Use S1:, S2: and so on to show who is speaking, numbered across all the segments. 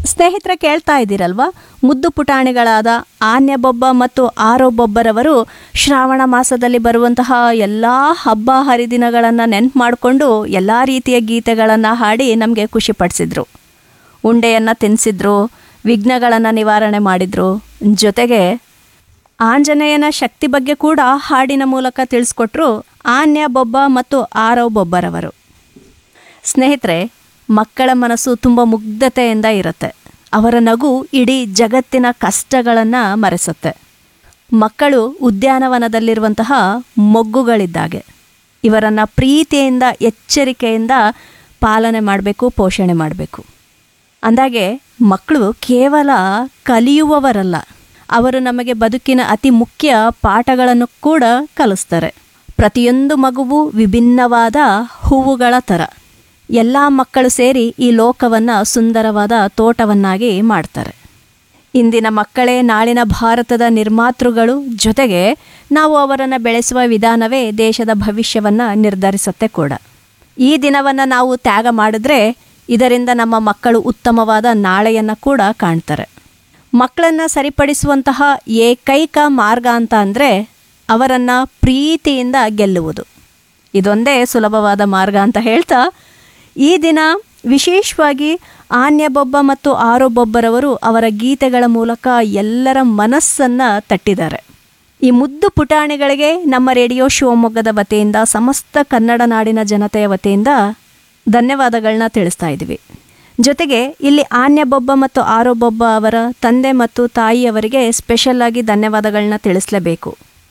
S1: ಸ್ನೇಹಿತರೆ ಕೇಳ್ತಾ ಇದ್ದೀರಲ್ವಾ ಮುದ್ದು ಪುಟಾಣಿಗಳಾದ ಆನ್ಯಬೊಬ್ಬ ಮತ್ತು ಆರೋಬೊಬ್ಬರವರು ಶ್ರಾವಣ ಮಾಸದಲ್ಲಿ ಬರುವಂತಹ ಎಲ್ಲ ಹಬ್ಬ ಹರಿದಿನಗಳನ್ನು ನೆನ್ಪು ಮಾಡಿಕೊಂಡು ಎಲ್ಲ ರೀತಿಯ ಗೀತೆಗಳನ್ನು ಹಾಡಿ ನಮಗೆ ಖುಷಿಪಡಿಸಿದ್ರು ಉಂಡೆಯನ್ನು ತಿನ್ನಿಸಿದ್ರು ವಿಘ್ನಗಳನ್ನು ನಿವಾರಣೆ ಮಾಡಿದ್ರು ಜೊತೆಗೆ ಆಂಜನೇಯನ ಶಕ್ತಿ ಬಗ್ಗೆ ಕೂಡ ಹಾಡಿನ ಮೂಲಕ ತಿಳಿಸ್ಕೊಟ್ರು ಆನ್ಯ ಬೊಬ್ಬ ಮತ್ತು ಆರವ್ ಬೊಬ್ಬರವರು ಸ್ನೇಹಿತರೆ ಮಕ್ಕಳ ಮನಸ್ಸು ತುಂಬ ಮುಗ್ಧತೆಯಿಂದ ಇರುತ್ತೆ ಅವರ ನಗು ಇಡೀ ಜಗತ್ತಿನ ಕಷ್ಟಗಳನ್ನು ಮರೆಸುತ್ತೆ ಮಕ್ಕಳು ಉದ್ಯಾನವನದಲ್ಲಿರುವಂತಹ ಮೊಗ್ಗುಗಳಿದ್ದಾಗೆ ಇವರನ್ನು ಪ್ರೀತಿಯಿಂದ ಎಚ್ಚರಿಕೆಯಿಂದ ಪಾಲನೆ ಮಾಡಬೇಕು ಪೋಷಣೆ ಮಾಡಬೇಕು ಅಂದಾಗೆ ಮಕ್ಕಳು ಕೇವಲ ಕಲಿಯುವವರಲ್ಲ ಅವರು ನಮಗೆ ಬದುಕಿನ ಅತಿ ಮುಖ್ಯ ಪಾಠಗಳನ್ನು ಕೂಡ ಕಲಿಸ್ತಾರೆ ಪ್ರತಿಯೊಂದು ಮಗುವು ವಿಭಿನ್ನವಾದ ಹೂವುಗಳ ಥರ ಎಲ್ಲ ಮಕ್ಕಳು ಸೇರಿ ಈ ಲೋಕವನ್ನು ಸುಂದರವಾದ ತೋಟವನ್ನಾಗಿ ಮಾಡ್ತಾರೆ ಇಂದಿನ ಮಕ್ಕಳೇ ನಾಳಿನ ಭಾರತದ ನಿರ್ಮಾತೃಗಳು ಜೊತೆಗೆ ನಾವು ಅವರನ್ನು ಬೆಳೆಸುವ ವಿಧಾನವೇ ದೇಶದ ಭವಿಷ್ಯವನ್ನು ನಿರ್ಧರಿಸುತ್ತೆ ಕೂಡ ಈ ದಿನವನ್ನು ನಾವು ತ್ಯಾಗ ಮಾಡಿದ್ರೆ ಇದರಿಂದ ನಮ್ಮ ಮಕ್ಕಳು ಉತ್ತಮವಾದ ನಾಳೆಯನ್ನು ಕೂಡ ಕಾಣ್ತಾರೆ ಮಕ್ಕಳನ್ನು ಸರಿಪಡಿಸುವಂತಹ ಏಕೈಕ ಮಾರ್ಗ ಅಂತ ಅಂದರೆ ಅವರನ್ನು ಪ್ರೀತಿಯಿಂದ ಗೆಲ್ಲುವುದು ಇದೊಂದೇ ಸುಲಭವಾದ ಮಾರ್ಗ ಅಂತ ಹೇಳ್ತಾ ಈ ದಿನ ವಿಶೇಷವಾಗಿ ಆನ್ಯಬೊಬ್ಬ ಮತ್ತು ಆರೋಬೊಬ್ಬರವರು ಅವರ ಗೀತೆಗಳ ಮೂಲಕ ಎಲ್ಲರ ಮನಸ್ಸನ್ನು ತಟ್ಟಿದ್ದಾರೆ ಈ ಮುದ್ದು ಪುಟಾಣಿಗಳಿಗೆ ನಮ್ಮ ರೇಡಿಯೋ ಶಿವಮೊಗ್ಗದ ವತಿಯಿಂದ ಸಮಸ್ತ ಕನ್ನಡ ನಾಡಿನ ಜನತೆಯ ವತಿಯಿಂದ ಧನ್ಯವಾದಗಳನ್ನ ತಿಳಿಸ್ತಾ ಇದ್ದೀವಿ ಜೊತೆಗೆ ಇಲ್ಲಿ ಆನ್ಯಬೊಬ್ಬ ಮತ್ತು ಆರೋಬೊಬ್ಬ ಅವರ ತಂದೆ ಮತ್ತು ತಾಯಿಯವರಿಗೆ ಸ್ಪೆಷಲ್ ಆಗಿ ಧನ್ಯವಾದಗಳನ್ನ ತಿಳಿಸಲೇಬೇಕು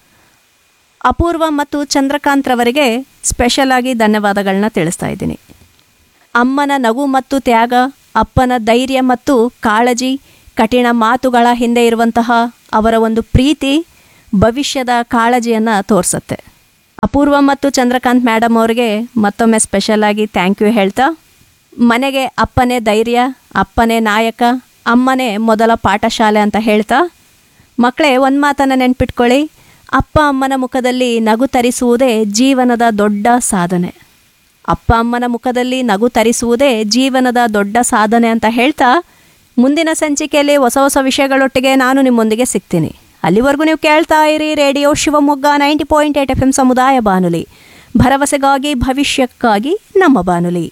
S1: ಅಪೂರ್ವ ಮತ್ತು ಚಂದ್ರಕಾಂತ್ರವರಿಗೆ ಸ್ಪೆಷಲ್ ಆಗಿ ಧನ್ಯವಾದಗಳನ್ನ ತಿಳಿಸ್ತಾ ಇದ್ದೀನಿ ಅಮ್ಮನ ನಗು ಮತ್ತು ತ್ಯಾಗ ಅಪ್ಪನ ಧೈರ್ಯ ಮತ್ತು ಕಾಳಜಿ ಕಠಿಣ ಮಾತುಗಳ ಹಿಂದೆ ಇರುವಂತಹ ಅವರ ಒಂದು ಪ್ರೀತಿ ಭವಿಷ್ಯದ ಕಾಳಜಿಯನ್ನು ತೋರಿಸುತ್ತೆ ಅಪೂರ್ವ ಮತ್ತು ಚಂದ್ರಕಾಂತ್ ಮೇಡಮ್ ಅವರಿಗೆ ಮತ್ತೊಮ್ಮೆ ಸ್ಪೆಷಲ್ ಆಗಿ ಥ್ಯಾಂಕ್ ಯು ಹೇಳ್ತಾ ಮನೆಗೆ ಅಪ್ಪನೇ ಧೈರ್ಯ ಅಪ್ಪನೇ ನಾಯಕ ಅಮ್ಮನೇ ಮೊದಲ ಪಾಠಶಾಲೆ ಅಂತ ಹೇಳ್ತಾ ಮಕ್ಕಳೇ ಒಂದು ಮಾತನ್ನು ನೆನ್ಪಿಟ್ಕೊಳ್ಳಿ ಅಪ್ಪ ಅಮ್ಮನ ಮುಖದಲ್ಲಿ ನಗು ತರಿಸುವುದೇ ಜೀವನದ ದೊಡ್ಡ ಸಾಧನೆ ಅಪ್ಪ ಅಮ್ಮನ ಮುಖದಲ್ಲಿ ನಗು ತರಿಸುವುದೇ ಜೀವನದ ದೊಡ್ಡ ಸಾಧನೆ ಅಂತ ಹೇಳ್ತಾ ಮುಂದಿನ ಸಂಚಿಕೆಯಲ್ಲಿ ಹೊಸ ಹೊಸ ವಿಷಯಗಳೊಟ್ಟಿಗೆ ನಾನು ನಿಮ್ಮೊಂದಿಗೆ ಸಿಗ್ತೀನಿ ಅಲ್ಲಿವರೆಗೂ ನೀವು ಕೇಳ್ತಾ ಇರಿ radio Shivamogga ninety point eight F M ಸಮುದಾಯ ಬಾನುಲಿ ಭರವಸೆಗಾಗಿ ಭವಿಷ್ಯಕ್ಕಾಗಿ ನಮ್ಮ ಬಾನುಲಿ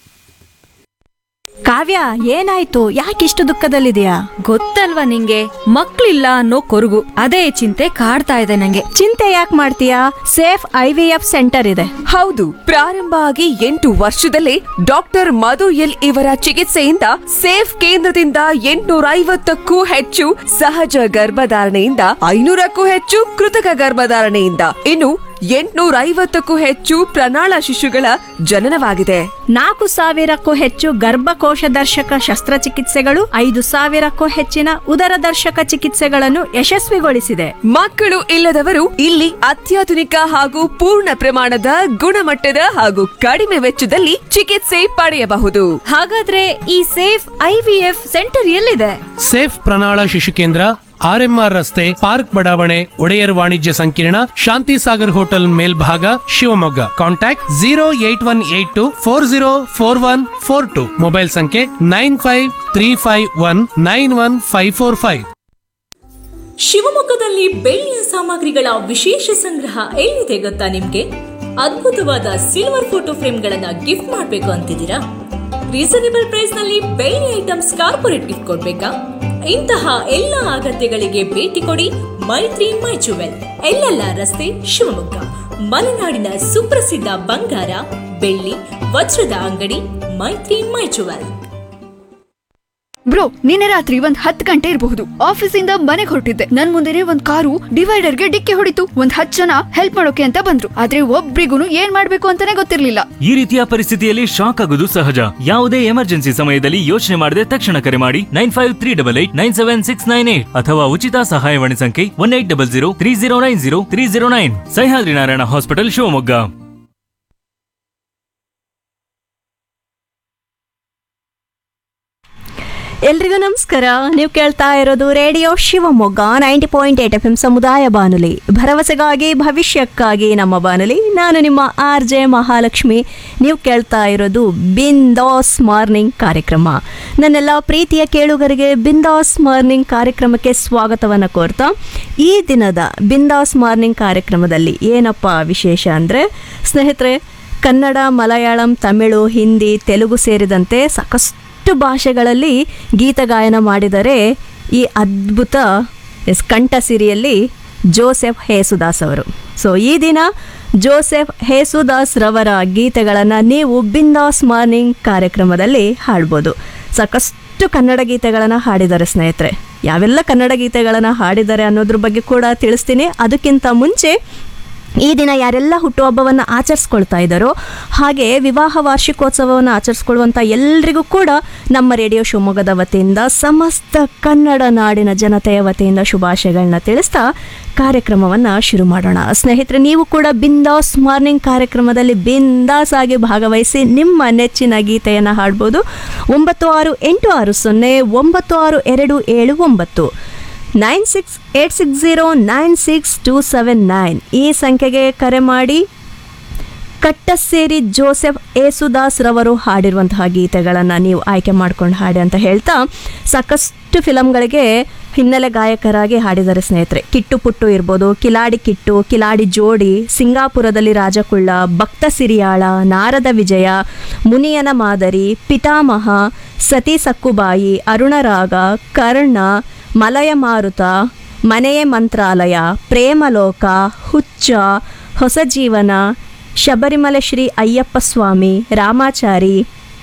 S1: ಕಾವ್ಯ ಏನಾಯ್ತು ಯಾಕಿಷ್ಟು ದುಃಖದಲ್ಲಿದೆಯಾ
S2: ಗೊತ್ತಲ್ವಾ ನಿಂಗೆ ಮಕ್ಳಿಲ್ಲ ಅನ್ನೋ ಕೊರಗು ಅದೇ ಚಿಂತೆ ಕಾಡ್ತಾ ಇದೆ ನಂಗೆ
S1: ಚಿಂತೆ ಯಾಕೆ ಮಾಡ್ತೀಯಾ Safe I V F centre ಇದೆ
S3: ಹೌದು ಪ್ರಾರಂಭ ಆಗಿ ಎಂಟು ವರ್ಷದಲ್ಲೇ ಡಾಕ್ಟರ್ ಮಧು ಎಲ್ ಇವರ ಚಿಕಿತ್ಸೆಯಿಂದ ಸೇಫ್ ಕೇಂದ್ರದಿಂದ ಎಂಟುನೂರ ಐವತ್ತಕ್ಕೂ ಹೆಚ್ಚು ಸಹಜ ಗರ್ಭಧಾರಣೆಯಿಂದ ಐನೂರಕ್ಕೂ ಹೆಚ್ಚು ಕೃತಕ ಗರ್ಭಧಾರಣೆಯಿಂದ ಇನ್ನು ಎಂಟುನೂರ ಐವತ್ತಕ್ಕೂ ಹೆಚ್ಚು ಪ್ರಣಾಳ ಶಿಶುಗಳ ಜನನವಾಗಿದೆ
S1: ನಾಲ್ಕು ಸಾವಿರಕ್ಕೂ ಹೆಚ್ಚು ಗರ್ಭಕೋಶ ದರ್ಶಕ ಶಸ್ತ್ರಚಿಕಿತ್ಸೆಗಳು ಐದು ಸಾವಿರಕ್ಕೂ ಹೆಚ್ಚಿನ ಉದರ ದರ್ಶಕ ಚಿಕಿತ್ಸೆಗಳನ್ನು ಯಶಸ್ವಿಗೊಳಿಸಿದೆ
S3: ಮಕ್ಕಳು ಇಲ್ಲದವರು ಇಲ್ಲಿ ಅತ್ಯಾಧುನಿಕ ಹಾಗೂ ಪೂರ್ಣ ಪ್ರಮಾಣದ ಗುಣಮಟ್ಟದ ಹಾಗೂ ಕಡಿಮೆ ವೆಚ್ಚದಲ್ಲಿ ಚಿಕಿತ್ಸೆ ಪಡೆಯಬಹುದು
S2: ಹಾಗಾದ್ರೆ ಈ ಸೇಫ್ ಐವಿಎಫ್ ಸೆಂಟರ್ ಎಲ್ಲಿದೆ
S4: ಸೇಫ್ ಪ್ರಣಾಳ ಶಿಶು ಕೇಂದ್ರ ಆರ್ಎಂಆರ್ ರಸ್ತೆ ಪಾರ್ಕ್ ಬಡಾವಣೆ ಒಡೆಯರ್ ವಾಣಿಜ್ಯ ಸಂಕೀರ್ಣ ಶಾಂತಿ ಸಾಗರ್ ಹೋಟೆಲ್ ಮೇಲ್ಭಾಗ Shivamogga contact zero eight one eight two four zero four one four two mobile ಸಂಖ್ಯೆ nine five three five one nine one five four five
S5: ಶಿವಮೊಗ್ಗದಲ್ಲಿ ಬೆಳ್ಳಿಯ ಸಾಮಗ್ರಿಗಳ ವಿಶೇಷ ಸಂಗ್ರಹ ಎಲ್ಲಿದೆ ಗೊತ್ತಾ ನಿಮ್ಗೆ ಅದ್ಭುತವಾದ ಸಿಲ್ವರ್ ಫೋಟೋ ಫ್ರೇಮ್ಗಳನ್ನ ಗಿಫ್ಟ್ ಮಾಡ್ಬೇಕು ಅಂತಿದ್ದೀರಾ ರೀಸನೇಬಲ್ ಪ್ರೈಸ್ ನಲ್ಲಿ ಬೆಳ್ಳಿ ಐಟಮ್ಸ್ ಕಾರ್ಪೊರೇಟ್ ಗಿಫ್ಟ್ ಕೊಡ್ಬೇಕಾ ಇಂತಹ ಎಲ್ಲ ಅಗತ್ಯಗಳಿಗೆ ಭೇಟಿ ಕೊಡಿ ಮೈತ್ರಿ ಮೈ ಜುವೆಲ್ ಎಲ್ಲೆಲ್ಲ ರಸ್ತೆ ಶಿವಮೊಗ್ಗ ಮಲೆನಾಡಿನ ಸುಪ್ರಸಿದ್ಧ ಬಂಗಾರ ಬೆಳ್ಳಿ ವಜ್ರದ ಅಂಗಡಿ ಮೈತ್ರಿ ಮೈ ಜುವೆಲ್
S6: ಬ್ರೋ ನಿನ್ನೆ ರಾತ್ರಿ ಒಂದ್ ಹತ್ ಗಂಟೆ ಇರಬಹುದು ಆಫೀಸಿಂದ ಮನೆಗೆ ಹೊರಟಿದ್ದೆ ನನ್ ಮುಂದೆನೆ ಒಂದ್ ಕಾರು ಡಿವೈಡರ್ಗೆ ಡಿಕ್ಕಿ ಹೊಡಿತು ಒಂದ್ ಹತ್ ಜನ ಹೆಲ್ಪ್ ಮಾಡೋಕೆ ಅಂತ ಬಂದ್ರು ಆದ್ರೆ ಒಬ್ರಿಗೂ ಏನ್ ಮಾಡ್ಬೇಕು ಅಂತಾನೆ ಗೊತ್ತಿರ್ಲಿಲ್ಲ
S7: ಈ ರೀತಿಯ ಪರಿಸ್ಥಿತಿಯಲ್ಲಿ ಶಾಕ್ ಆಗೋದು ಸಹಜ ಯಾವುದೇ ಎಮರ್ಜೆನ್ಸಿ ಸಮಯದಲ್ಲಿ ಯೋಚನೆ ಮಾಡದೆ ತಕ್ಷಣ ಕರೆ ಮಾಡಿ nine five three double eight nine seven six nine eight ಅಥವಾ ಉಚಿತ ಸಹಾಯವಾಣಿ ಸಂಖ್ಯೆ one eight double zero three zero nine zero three zero nine Sahyadri Narayana hospital Shivamogga
S1: ಎಲ್ರಿಗೂ ನಮಸ್ಕಾರ ನೀವು ಕೇಳ್ತಾ ಇರೋದು radio Shivamogga ninety point eight F M ಸಮುದಾಯ ಬಾನುಲಿ ಭರವಸೆಗಾಗಿ ಭವಿಷ್ಯಕ್ಕಾಗಿ ನಮ್ಮ ಬಾನುಲಿ ನಾನು ನಿಮ್ಮ ಆರ್ ಜೆ ಮಹಾಲಕ್ಷ್ಮಿ ನೀವು ಕೇಳ್ತಾ ಇರೋದು ಬಿಂದಾಸ್ ಮಾರ್ನಿಂಗ್ ಕಾರ್ಯಕ್ರಮ ನನ್ನೆಲ್ಲ ಪ್ರೀತಿಯ ಕೇಳುಗರಿಗೆ ಬಿಂದಾಸ್ ಮಾರ್ನಿಂಗ್ ಕಾರ್ಯಕ್ರಮಕ್ಕೆ ಸ್ವಾಗತವನ್ನು ಕೋರ್ತಾ ಈ ದಿನದ ಬಿಂದಾಸ್ ಮಾರ್ನಿಂಗ್ ಕಾರ್ಯಕ್ರಮದಲ್ಲಿ ಏನಪ್ಪ ವಿಶೇಷ ಅಂದರೆ ಸ್ನೇಹಿತರೆ ಕನ್ನಡ ಮಲಯಾಳಂ ತಮಿಳು ಹಿಂದಿ ತೆಲುಗು ಸೇರಿದಂತೆ ಸಾಕಷ್ಟು ಭಾಷೆಗಳಲ್ಲಿ ಗೀತಗಾಯನ ಮಾಡಿದರೆ ಈ ಅದ್ಭುತ ಎಸ್ ಕಂಠಸಿರಿಯಲ್ಲಿ ಜೋಸೆಫ್ ಹೇಸುದಾಸ್ ಅವರು ಸೊ ಈ ದಿನ ಜೋಸೆಫ್ ಹೇಸುದಾಸ್ ರವರ ಗೀತೆಗಳನ್ನು ನೀವು ಬಿಂದಾಸ್ ಮಾರ್ನಿಂಗ್ ಕಾರ್ಯಕ್ರಮದಲ್ಲಿ ಹಾಡ್ಬೋದು ಸಾಕಷ್ಟು ಕನ್ನಡ ಗೀತೆಗಳನ್ನು ಹಾಡಿದ್ದಾರೆ ಸ್ನೇಹಿತರೆ ಯಾವೆಲ್ಲ ಕನ್ನಡ ಗೀತೆಗಳನ್ನು ಹಾಡಿದ್ದಾರೆ ಅನ್ನೋದ್ರ ಬಗ್ಗೆ ಕೂಡ ತಿಳಿಸ್ತೀನಿ ಅದಕ್ಕಿಂತ ಮುಂಚೆ ಈ ದಿನ ಯಾರೆಲ್ಲ ಹುಟ್ಟುಹಬ್ಬವನ್ನು ಆಚರಿಸ್ಕೊಳ್ತಾ ಇದ್ದಾರೋ ಹಾಗೆ ವಿವಾಹ ವಾರ್ಷಿಕೋತ್ಸವವನ್ನು ಆಚರಿಸ್ಕೊಳ್ಳುವಂಥ ಎಲ್ರಿಗೂ ಕೂಡ ನಮ್ಮ ರೇಡಿಯೋ ಶಿವಮೊಗ್ಗದ ವತಿಯಿಂದ ಸಮಸ್ತ ಕನ್ನಡ ನಾಡಿನ ಜನತೆಯ ವತಿಯಿಂದ ಶುಭಾಶಯಗಳನ್ನ ತಿಳಿಸ್ತಾ ಕಾರ್ಯಕ್ರಮವನ್ನು ಶುರು ಮಾಡೋಣ ಸ್ನೇಹಿತರೆ ನೀವು ಕೂಡ ಬಿಂದಾಸ್ ಮಾರ್ನಿಂಗ್ ಕಾರ್ಯಕ್ರಮದಲ್ಲಿ ಬಿಂದಾಸ್ ಆಗಿ ಭಾಗವಹಿಸಿ ನಿಮ್ಮ ನೆಚ್ಚಿನ ಗೀತೆಯನ್ನು ಹಾಡ್ಬೋದು ಒಂಬತ್ತು ಆರು ಎಂಟು ಆರು ಸೊನ್ನೆ ಒಂಬತ್ತು ಆರು ಎರಡು ಏಳು ಒಂಬತ್ತು nine six eight six zero nine six two seven nine ಈ ಸಂಖ್ಯೆಗೆ ಕರೆ ಮಾಡಿ ಕಟ್ಟಸ್ಸೇರಿ ಜೋಸೆಫ್ ಏಸುದಾಸ್ ರವರು ಹಾಡಿರುವಂತಹ ಗೀತೆಗಳನ್ನು ನೀವು ಆಯ್ಕೆ ಮಾಡ್ಕೊಂಡು ಹಾಡಿ ಅಂತ ಹೇಳ್ತಾ ಸಾಕಷ್ಟು ಫಿಲಮ್ಗಳಿಗೆ ಹಿನ್ನೆಲೆ ಗಾಯಕರಾಗಿ ಹಾಡಿದ್ದಾರೆ ಸ್ನೇಹಿತರೆ ಕಿಟ್ಟು ಪುಟ್ಟು ಇರ್ಬೋದು ಕಿಲಾಡಿ ಕಿಟ್ಟು ಕಿಲಾಡಿ ಜೋಡಿ ಸಿಂಗಾಪುರದಲ್ಲಿ ರಾಜಕುಳ್ಳ ಭಕ್ತ ಸಿರಿಯಾಳ ನಾರದ ವಿಜಯ ಮುನಿಯನ ಮಾದರಿ ಪಿತಾಮಹ ಸತಿ ಸಕ್ಕುಬಾಯಿ ಅರುಣರಾಗ ಕರ್ಣ ಮಲಯ ಮಾರುತ ಮನೆಯೇ ಮಂತ್ರಾಲಯ ಪ್ರೇಮಲೋಕ ಹುಚ್ಚ ಹೊಸ ಜೀವನ ಶಬರಿಮಲೆ ಶ್ರೀ ಅಯ್ಯಪ್ಪ ಸ್ವಾಮಿ ರಾಮಾಚಾರಿ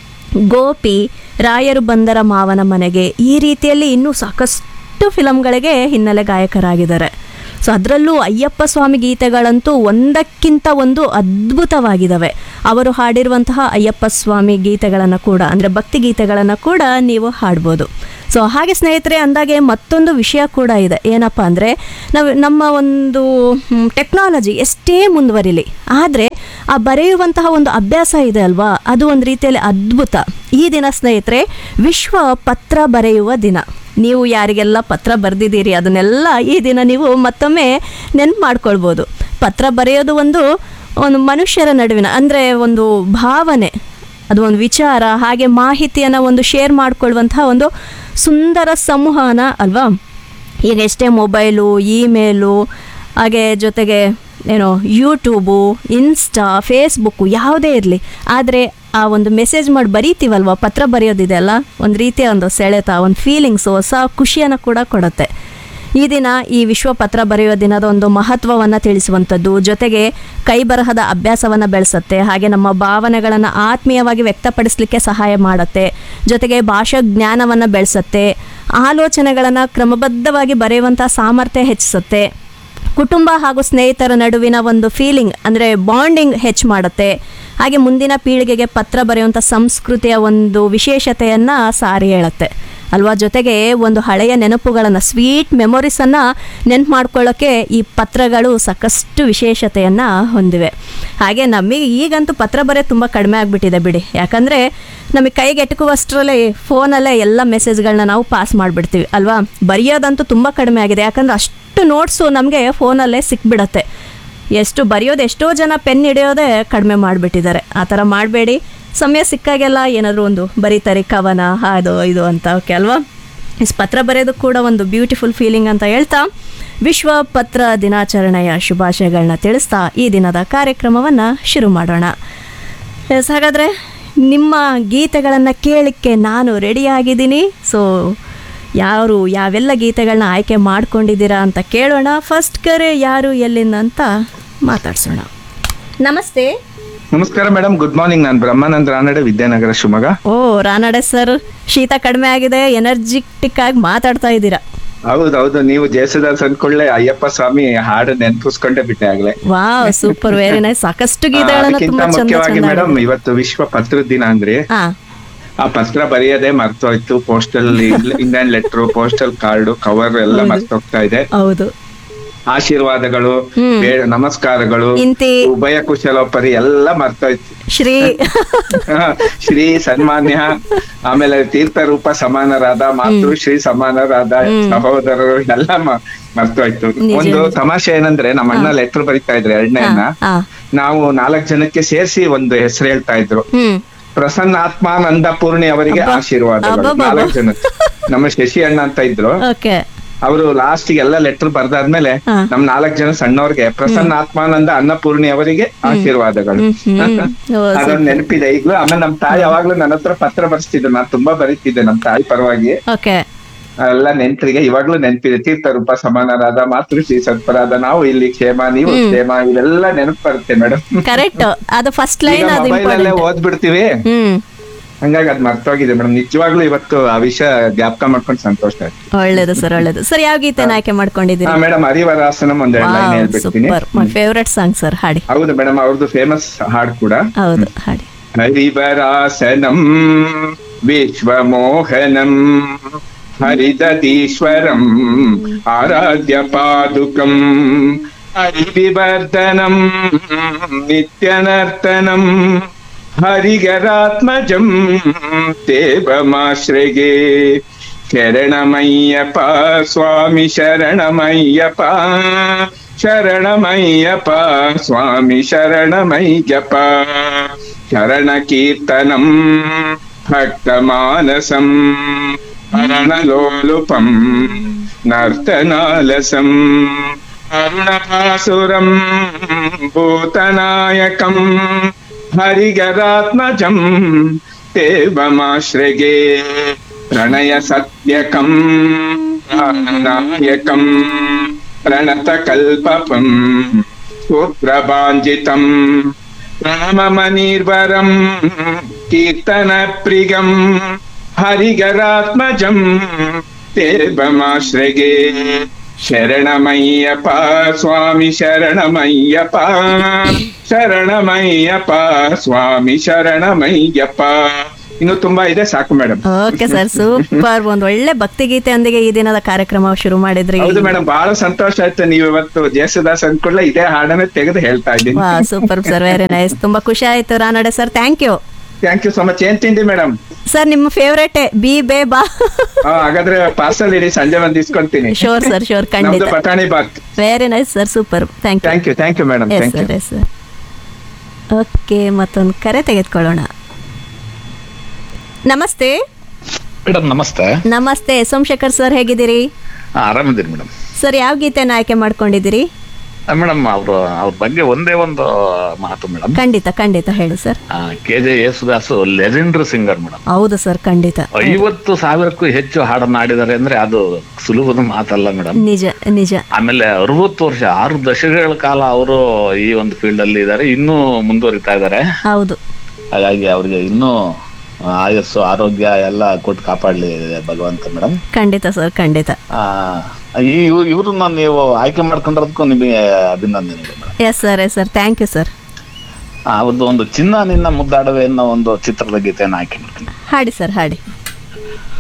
S1: ಗೋಪಿ ರಾಯರು ಬಂದರ ಮಾವನ ಮನೆಗೆ ಈ ರೀತಿಯಲ್ಲಿ ಇನ್ನೂ ಸಾಕಷ್ಟು ಫಿಲಮ್ಗಳಿಗೆ ಹಿನ್ನೆಲೆ ಗಾಯಕರಾಗಿದ್ದಾರೆ ಸೊ ಅದರಲ್ಲೂ ಅಯ್ಯಪ್ಪ ಸ್ವಾಮಿ ಗೀತೆಗಳಂತೂ ಒಂದಕ್ಕಿಂತ ಒಂದು ಅದ್ಭುತವಾಗಿದ್ದಾವೆ ಅವರು ಹಾಡಿರುವಂತಹ ಅಯ್ಯಪ್ಪ ಸ್ವಾಮಿ ಗೀತೆಗಳನ್ನು ಕೂಡ ಅಂದರೆ ಭಕ್ತಿ ಗೀತೆಗಳನ್ನು ಕೂಡ ನೀವು ಹಾಡ್ಬೋದು ಸೊ ಹಾಗೆ ಸ್ನೇಹಿತರೆ ಅಂದಾಗೆ ಮತ್ತೊಂದು ವಿಷಯ ಕೂಡ ಇದೆ ಏನಪ್ಪ ಅಂದರೆ ನಾವು ನಮ್ಮ ಒಂದು ಟೆಕ್ನಾಲಜಿ ಎಷ್ಟೇ ಮುಂದುವರಿಲಿ ಆದರೆ ಆ ಬರೆಯುವಂತಹ ಒಂದು ಅಭ್ಯಾಸ ಇದೆ ಅಲ್ವಾ ಅದು ಒಂದು ರೀತಿಯಲ್ಲಿ ಅದ್ಭುತ ಈ ದಿನ ಸ್ನೇಹಿತರೆ ವಿಶ್ವ ಪತ್ರ ಬರೆಯುವ ದಿನ ನೀವು ಯಾರಿಗೆಲ್ಲ ಪತ್ರ ಬರೆದಿದ್ದೀರಿ ಅದನ್ನೆಲ್ಲ ಈ ದಿನ ನೀವು ಮತ್ತೊಮ್ಮೆ ನೆನ್ಪು ಮಾಡ್ಕೊಳ್ಬೋದು ಪತ್ರ ಬರೆಯೋದು ಒಂದು ಒಂದು ಮನುಷ್ಯರ ನಡುವಿನ ಅಂದರೆ ಒಂದು ಭಾವನೆ ಅದು ಒಂದು ವಿಚಾರ ಹಾಗೆ ಮಾಹಿತಿಯನ್ನು ಒಂದು ಶೇರ್ ಮಾಡ್ಕೊಳ್ಳುವಂತಹ ಒಂದು ಸುಂದರ ಸಂವಹನ ಅಲ್ವಾ ಈಗ ಎಷ್ಟೇ ಮೊಬೈಲು ಇಮೇಲು ಹಾಗೆ ಜೊತೆಗೆ ಏನೋ ಯೂಟ್ಯೂಬು ಇನ್ಸ್ಟಾ ಫೇಸ್ಬುಕ್ಕು ಯಾವುದೇ ಇರಲಿ ಆದರೆ ಆ ಒಂದು ಮೆಸೇಜ್ ಮಾಡಿ ಬರೀತೀವಲ್ವ ಪತ್ರ ಬರೆಯೋದಿದೆ ಅಲ್ಲ ಒಂದು ರೀತಿಯ ಒಂದು ಸೆಳೆತ ಒಂದು ಫೀಲಿಂಗ್ಸು ಹೊಸ ಖುಷಿಯನ್ನು ಕೂಡ ಕೊಡುತ್ತೆ ಈ ದಿನ ಈ ವಿಶ್ವ ಪತ್ರ ಬರೆಯುವ ದಿನದ ಒಂದು ಮಹತ್ವವನ್ನು ತಿಳಿಸುವಂಥದ್ದು ಜೊತೆಗೆ ಕೈ ಬರಹದ ಅಭ್ಯಾಸವನ್ನು ಬೆಳೆಸುತ್ತೆ ಹಾಗೆ ನಮ್ಮ ಭಾವನೆಗಳನ್ನು ಆತ್ಮೀಯವಾಗಿ ವ್ಯಕ್ತಪಡಿಸಲಿಕ್ಕೆ ಸಹಾಯ ಮಾಡುತ್ತೆ ಜೊತೆಗೆ ಭಾಷಾ ಜ್ಞಾನವನ್ನು ಬೆಳೆಸುತ್ತೆ ಆಲೋಚನೆಗಳನ್ನು ಕ್ರಮಬದ್ಧವಾಗಿ ಬರೆಯುವಂಥ ಸಾಮರ್ಥ್ಯ ಹೆಚ್ಚಿಸುತ್ತೆ ಕುಟುಂಬ ಹಾಗೂ ಸ್ನೇಹಿತರ ನಡುವಿನ ಒಂದು ಫೀಲಿಂಗ್ ಅಂದರೆ ಬಾಂಡಿಂಗ್ ಹೆಚ್ಚು ಮಾಡುತ್ತೆ ಹಾಗೆ ಮುಂದಿನ ಪೀಳಿಗೆಗೆ ಪತ್ರ ಬರೆಯುವಂಥ ಸಂಸ್ಕೃತಿಯ ಒಂದು ವಿಶೇಷತೆಯನ್ನು ಸಾರಿ ಹೇಳುತ್ತೆ ಅಲ್ವಾ ಜೊತೆಗೆ ಒಂದು ಹಳೆಯ ನೆನಪುಗಳನ್ನು ಸ್ವೀಟ್ ಮೆಮೊರೀಸನ್ನು ನೆನಪು ಮಾಡ್ಕೊಳ್ಳೋಕ್ಕೆ ಈ ಪತ್ರಗಳು ಸಾಕಷ್ಟು ವಿಶೇಷತೆಯನ್ನು ಹೊಂದಿವೆ ಹಾಗೆ ನಮಗೆ ಈಗಂತೂ ಪತ್ರ ಬರೆಯೋದು ತುಂಬ ಕಡಿಮೆ ಆಗಿಬಿಟ್ಟಿದೆ ಬಿಡಿ ಯಾಕಂದರೆ ನಮಗೆ ಕೈಗೆ ಎಟುಕುವಷ್ಟರಲ್ಲೇ ಫೋನಲ್ಲೇ ಎಲ್ಲ ಮೆಸೇಜ್ಗಳನ್ನ ನಾವು ಪಾಸ್ ಮಾಡಿಬಿಡ್ತೀವಿ ಅಲ್ವಾ ಬರೆಯೋದಂತೂ ತುಂಬ ಕಡಿಮೆ ಆಗಿದೆ ಯಾಕಂದರೆ ಅಷ್ಟು ನೋಟ್ಸು ನಮಗೆ ಫೋನಲ್ಲೇ ಸಿಕ್ಬಿಡತ್ತೆ ಎಷ್ಟು ಬರೆಯೋದು ಎಷ್ಟೋ ಜನ ಪೆನ್ ಹಿಡಿಯೋದೇ ಕಡಿಮೆ ಮಾಡಿಬಿಟ್ಟಿದ್ದಾರೆ ಆ ಥರ ಮಾಡಬೇಡಿ ಸಮಯ ಸಿಕ್ಕಾಗೆಲ್ಲ ಏನಾದರೂ ಒಂದು ಬರೀತಾರೆ ಕವನ ಅದು ಇದು ಅಂತ ಓಕೆ ಅಲ್ವಾ ಇಸ್ ಪತ್ರ ಬರೆಯೋದು ಕೂಡ ಒಂದು ಬ್ಯೂಟಿಫುಲ್ ಫೀಲಿಂಗ್ ಅಂತ ಹೇಳ್ತಾ ವಿಶ್ವ ಪತ್ರ ದಿನಾಚರಣೆಯ ಶುಭಾಶಯಗಳನ್ನ ತಿಳಿಸ್ತಾ ಈ ದಿನದ ಕಾರ್ಯಕ್ರಮವನ್ನು ಶುರು ಮಾಡೋಣ ಎಸ್ ಹಾಗಾದರೆ ನಿಮ್ಮ ಗೀತೆಗಳನ್ನು ಕೇಳಲಿಕ್ಕೆ ನಾನು ರೆಡಿಯಾಗಿದ್ದೀನಿ ಸೊ ಯಾರು ಯಾವೆಲ್ಲ ಗೀತೆಗಳನ್ನ ಆಯ್ಕೆ ಮಾಡ್ಕೊಂಡಿದ್ದೀರಾ ಅಂತ ಕೇಳೋಣ ಫಸ್ಟ್ ಕರೆ ಯಾರು ಎಲ್ಲಿಂದ ಅಂತ ಮಾತಾಡ್ಸೋಣ ನಮಸ್ತೆ
S8: ನಮಸ್ಕಾರ ಮೇಡಮ್ ಗುಡ್ ಮಾರ್ನಿಂಗ್ ನಾನು ಬ್ರಹ್ಮಾನಂದ್ ರಾನಡೆ ವಿದ್ಯಾನಗರ ಶಿವಮೊಗ್ಗ
S1: ಓ ರಾನಡೆ ಸರ್ ಶೀತ ಕಡಿಮೆ ಆಗಿದೆ ಎನರ್ಜಿಟಿಕ್ ಆಗಿ ಮಾತಾಡ್ತಾ ಇದ್ದೀರಾ
S8: ಹೌದು ಹೌದು ನೀವು ಜಯಸುದಾಸ್ ಅಂದ್ಕೊಳ್ಳೆ ಅಯ್ಯಪ್ಪ ಸ್ವಾಮಿ ಹಾಡು ನೆನ್ಪಿಸ್ಕೊಂಡೇ ಬಿಟ್ಟೆ ಆಗ್ಲೆ
S1: ವಾವ್ ಸೂಪರ್ ವೆರಿ ನೈಸ್ ಸಾಕಷ್ಟು ಗೀತೆಗಳನ್ನ
S8: ಅದಕ್ಕಿಂತ
S1: ತುಂಬಾ ಚಂದ
S8: ಮುಖ್ಯವಾಗಿ
S1: ಚಂದ
S8: ಮೇಡಮ್ ಇವತ್ತು ವಿಶ್ವ ಪತ್ರದ ದಿನ ಅಂದ್ರೆ
S1: ಹಾ
S8: ಆ ಪತ್ರ ಬರೆಯೋದೇ ಮರ್ತೋಯ್ತು postal Indian letter postal card cover ಎಲ್ಲ ಮರ್ತೋಗ್ತಾ ಇದೆ
S1: ಹೌದು
S8: ಆಶೀರ್ವಾದಗಳು ಬೇ- ನಮಸ್ಕಾರಗಳು
S1: ಇಂತಿ
S8: ಉಭಯ ಕುಶಲೋಪರಿ ಎಲ್ಲ ಮರ್ತೋಯ್ತು
S1: ಶ್ರೀ
S8: ಹ, ಶ್ರೀ ಸನ್ಮಾನ್ಯ ಆಮೇಲೆ ತೀರ್ಥ ರೂಪ ಸಮಾನರಾದ ಮಾತೃ ಶ್ರೀ ಸಮಾನರಾದ ಸಹೋದರರು ಎಲ್ಲ ಮ- ಮರ್ತೋಯ್ತು
S1: ನಿಜ,
S8: ಒಂದು
S1: ನಿಜ.
S8: ತಮಾಷೆ ಏನಂದ್ರೆ ನಮ್ಮ ಅಣ್ಣ ಲೆಟರ್ ಬರಿತಾ ಇದ್ರು ಎರಡನೇನ
S1: ಹಾ
S8: ನಾವು ನಾಲ್ಕು ಜನಕ್ಕೆ ಸೇರಿಸಿ ಒಂದು ಹೆಸರು ಹೇಳ್ತಾ ಇದ್ರು
S1: ಹ್ಮ್
S8: ಪ್ರಸನ್ನ ಆತ್ಮಾನಂದ ಪೂರ್ಣಿ ಅವರಿಗೆ
S1: ಅಬ್ಬಾ.
S8: ಆಶೀರ್ವಾದಗಳು
S1: ಅಬ್ಬಬ್ಬಬ್ಬ.
S8: ನಾಲ್ಕು ಜನ ನಮ್ಮ ಶಶಿ ಅಣ್ಣ ಅಂತ ಇದ್ರು
S1: ಓಕೆ
S8: ಅವರು ಲಾಸ್ಟ್ ಎಲ್ಲ ಲೆಟರ್ ಬರ್ದಾದ್ಮೇಲೆ
S1: ಹಾ.
S8: ನಮ್ ನಾಲ್ಕು ಜನ ಸಣ್ಣವ್ರಿಗೆ ಪ್ರಸನ್ನ ಆತ್ಮಾನಂದ ಅನ್ನಪೂರ್ಣಿ ಅವರಿಗೆ ಆಶೀರ್ವಾದಗಳು
S1: ಹ್ಮ್, ಹ್ಮ್. ಓ,
S8: ಅದೊಂದು ನೆನಪಿದೆ ಈಗ್ಲೂ ಆಮೇಲೆ ನಮ್ ತಾಯಿ ಯಾವಾಗ್ಲೂ ನನ್ನ ಹತ್ರ ಪತ್ರ ಬರ್ಸ್ತಿದ್ರು ನಾನ್ ತುಂಬಾ ಬರೀತಿದ್ದೆ ನಮ್ ತಾಯಿ ಪರವಾಗಿ
S1: ಓಕೆ
S8: ಎಲ್ಲ ನೆಂಟರಿಗೆ ಇವಾಗ್ಲೂ ನೆನಪಿದೆ ತೀರ್ಥ ರೂಪ ಸಮಾನರಾದ ಮಾತೃಶ್ರೀ ಸತ್ಪರಾದ ನಾವು ಇಲ್ಲಿ ಕ್ಷೇಮ ನೀವು ಕ್ಷೇಮ ಇವೆಲ್ಲ ನೆನಪು ಬರುತ್ತೆ ಮೇಡಮ್
S1: ಕರೆಕ್ಟ್ ಅದು ಫಸ್ಟ್ ಲೈನ್ ಅದು
S8: ಮೊಬೈಲ್ ಅಲ್ಲೇ
S1: ಇಂಪಾರ್ಟೆಂಟ್
S8: ಓದ್ಬಿಡ್ತೀವಿ
S1: ಹ್ಮ್
S8: ಹಂಗಾಗಿ ಅದ್ ಮರ್ತೋಗಿದೆ ಮೇಡಮ್ ನಿಜವಾಗ್ಲೂ ಇವತ್ತು ಆ ವಿಷಯ ಜ್ಞಾಪಕ ಮಾಡ್ಕೊಂಡು ಸಂತೋಷ ಆಯ್ತು
S1: ಒಳ್ಳೇದು ಸರ್ ಒಳ್ಳೇದು ಸರ್ ಯಾವ ಗೀತೆ ಆಯ್ಕೆ ಮಾಡ್ಕೊಂಡಿದ್ದೀರಿ
S8: ಹಾ ಮೇಡಮ್ ಹರಿವರಾಸನಂ ಒಂದೆರಡು ಲೈನ್ ಹೇಳ್ಬಿಡ್ತೀನಿ
S1: super my favourite song sir ಹಾಡಿ
S8: ಹೌದು ಮೇಡಮ್ ಅವ್ರದ್ದು ಫೇಮಸ್ ಹಾಡ್ ಕೂಡ
S1: ಹೌದು ಹಾಡಿ
S8: ಹರಿವರಾಸನಂ ವಿಶ್ವಮೋಹನಂ ಹರಿದತೀಶ್ವರಂ ಆರಾಧ್ಯ ಪಾದುಕಂ ಹರಿವಿವರ್ಧನಂ ನಿತ್ಯನರ್ತನಂ ಹರಿಗರಾತ್ಮಜಂ ದೇವಮಾಶ್ರಗೆ ಶರಣಮಯ್ಯಪ್ಪ ಸ್ವಾಮಿ ಶರಣಮಯ್ಯಪ್ಪ ಶರಣಮಯ್ಯಪ್ಪ ಸ್ವಾಮಿ ಶರಣಮಯ್ಯಪ್ಪ ಶರಣ ಕೀರ್ತನಂ ಭಕ್ತಮಾನಸಂ ಹರಣಲೋಲುಪಂ ನರ್ತನಾಲಸಂ ಅರುಣಭಾಸುರಂ ಭೂತನಾಯಕಂ ಹರಿಗರಾತ್ಮಜಂ ದೇವಮಾಶ್ರಗೆ ಪ್ರಣಯ ಸತ್ಯಕಂ ಪ್ರಾಣನಾಯಕಂ ಪ್ರಣತಕಲ್ಪಪಂ ಸೂತ್ರಭಾಂಜಿತಂ ಪ್ರಣಮಮನಿರ್ವರಂ ಕೀರ್ತನಪ್ರಿಯಂ ಹರಿಗರಾತ್ಮಜಂ ದೇವಮಾಶ್ರಗೆ ಶರಣಮಯ್ಯಪ್ಪ ಸ್ವಾಮಿ ಶರಣಮಯ್ಯಪ್ಪ ಶರಣಮಯ್ಯಪ್ಪ ಸ್ವಾಮಿ ಶರಣಮಯ್ಯಪ್ಪ ಇನ್ನು ತುಂಬಾ ಇದೆ ಸಾಕು ಮೇಡಮ್
S1: ಓಕೆ ಸರ್ ಸೂಪರ್ ಒಂದ್ ಒಳ್ಳೆ ಭಕ್ತಿ ಗೀತೆಯೊಂದಿಗೆ ಈ ದಿನದ ಕಾರ್ಯಕ್ರಮ ಶುರು ಮಾಡಿದ್ರಿ
S8: ಹೌದು ಮೇಡಮ್ ಬಹಳ ಸಂತೋಷ ಆಯ್ತು ನೀವು ಇವತ್ತು ಜಯಸುದಾಸ್ ಅಂದ್ಕೊಳ್ಳೆ ಇದೇ ಹಾಡನ್ನೇ ತೆಗೆದು ಹೇಳ್ತಾ ಇದ್ದೀನಿ
S1: ವಾ ಸೂಪರ್ ಸರ್ ವೆರಿ ನೈಸ್ ತುಂಬಾ ಖುಷಿ ಆಯ್ತು Ranade sir thank you
S8: thank you so much ಏನ್ ತಿಂಡಿ ಮೇಡಮ್
S1: ಸರ್ ನಿಮ್ಮ ಫೇವ್ರೇಟ್ ಬಿ ಬೇ ಬಾ
S8: ಹಾಗಾದ್ರೆ ಪಾರ್ಸಲ್ ಇಡಿ ಸಂಜೆ ಬಂದು ಇಸ್ಕೊಂತೀನಿ
S1: ಶೋರ್ ಸರ್ ಶೋರ್
S8: ನಮ್ದು
S1: ಖಂಡಿತ
S8: ಬಟಾಣಿ ಬಾತ್
S1: very nice sir super thank you
S8: thank you thank you madam
S1: yes
S8: thank you
S1: sir yes sir okay ಮತ್ತೊಂದು ಕರೆ ತೆಗೆದುಕೊಳ್ಳೋಣ ನಮಸ್ತೆ
S9: ಮೇಡಮ್ ನಮಸ್ತೆ
S1: ನಮಸ್ತೆ ಸೋಮಶೇಖರ್ ಸರ್ ಹೇಗಿದ್ದೀರಿ
S9: ಹಾ, ಆರಾಮಿದ್ದೀನಿ ಮೇಡಮ್
S1: ಸರ್ ಯಾವ ಗೀತೆನ ಆಯ್ಕೆ ಮಾಡ್ಕೊಂಡಿದ್ದೀರಿ
S9: ಮೇಡಮ್ ಅವರು ಅವ್ರ ಬಗ್ಗೆ ಒಂದೇ ಒಂದು ಮಾತು ಮೇಡಮ್
S1: ಖಂಡಿತ ಖಂಡಿತ ಹೇಳಿ sir
S9: K J Yesudas legendary singer madam
S1: ಹೌದು ಸರ್ ಖಂಡಿತ
S9: ಐವತ್ತು ಸಾವಿರಕ್ಕೂ ಹೆಚ್ಚು ಹಾಡನ್ನ ಆಡಿದ್ದಾರೆ ಅಂದ್ರೆ ಅದು ಸುಲಭದ ಮಾತಲ್ಲ ಮೇಡಮ್
S1: ನಿಜ ನಿಜ
S9: ಆಮೇಲೆ ಅರವತ್ತು ವರ್ಷ ಆರು ದಶಕಗಳ ಕಾಲ ಅವರು ಈ ಒಂದು ಫೀಲ್ಡ್ ಅಲ್ಲಿ ಇದ್ದಾರೆ ಇನ್ನೂ ಮುಂದುವರಿತಾ ಇದ್ದಾರೆ
S1: ಹೌದು
S9: ಹಾಗಾಗಿ ಅವ್ರಿಗೆ ಇನ್ನೂ ಆಯಸ್ಸು ಆರೋಗ್ಯ ಎಲ್ಲ ಕೊಟ್ಟು ಕಾಪಾಡ್ಲಿ ಭಗವಂತ ಮೇಡಮ್
S1: ಖಂಡಿತ ಸರ್ ಖಂಡಿತ
S9: ಆ ಈ ಇವ್ರನ್ನ ನೀವು ಆಯ್ಕೆ ಮಾಡ್ಕೊಂಡಿರೋದಕ್ಕೂ ನಿಮಗೆ ಅಭಿನಂದನೆಗಳು madam
S1: yes sir yes sir thank you sir
S9: ಅವ್ರದ್ದು ಒಂದು ಚಿನ್ನ ನಿನ್ನ ಮುದ್ದಾಡವೆ ಅನ್ನೋ ಒಂದು ಚಿತ್ರದ ಗೀತೆಯನ್ನು ಆಯ್ಕೆ ಮಾಡ್ತೀನಿ
S1: ಹಾಡಿ ಸರ್ ಹಾಡಿ